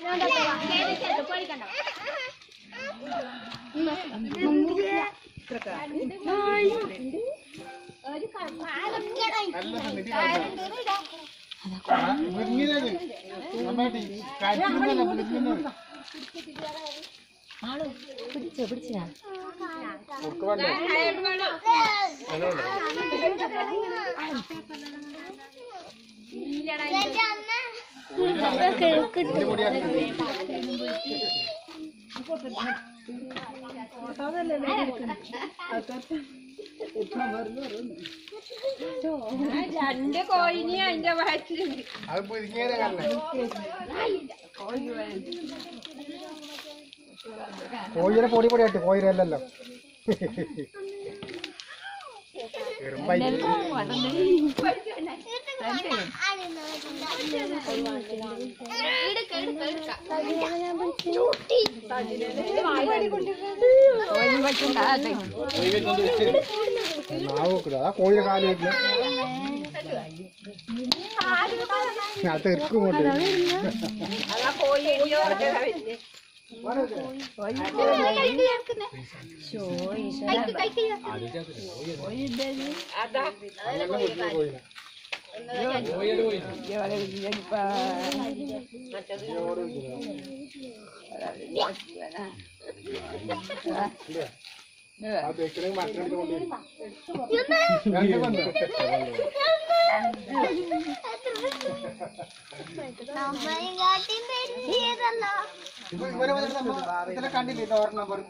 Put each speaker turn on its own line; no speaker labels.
പിടിച്ചോ പിടിച്ചാ
രണ്ട് കോയിനി അതിന്റെ വയറ്റിലുണ്ട്
അത് പുരിങ്ങേരെ കാരണം കോഴിയുടെ പൊടി പൊടിയായിട്ട് കോഴിരല്ലല്ലോ എറുമ്പായി നാവൂക്കില്ല അതാ കോഴിയുടെ കാല് വെക്കില്ല അത് തെർക്കും കൊണ്ട്
അതാ കോയിനിയോ അതാ
കോഴിനെ ആ തെക്കിലേക്ക് മറ്റൊരു കൊണ്ടുവരും രണ്ട് വന്നു ഇപ്പൊ ഇവരെ വന്നിട്ട് നമ്മ ഇതിലെ കണ്ടില്ലേ ഡോർ നമ്പർ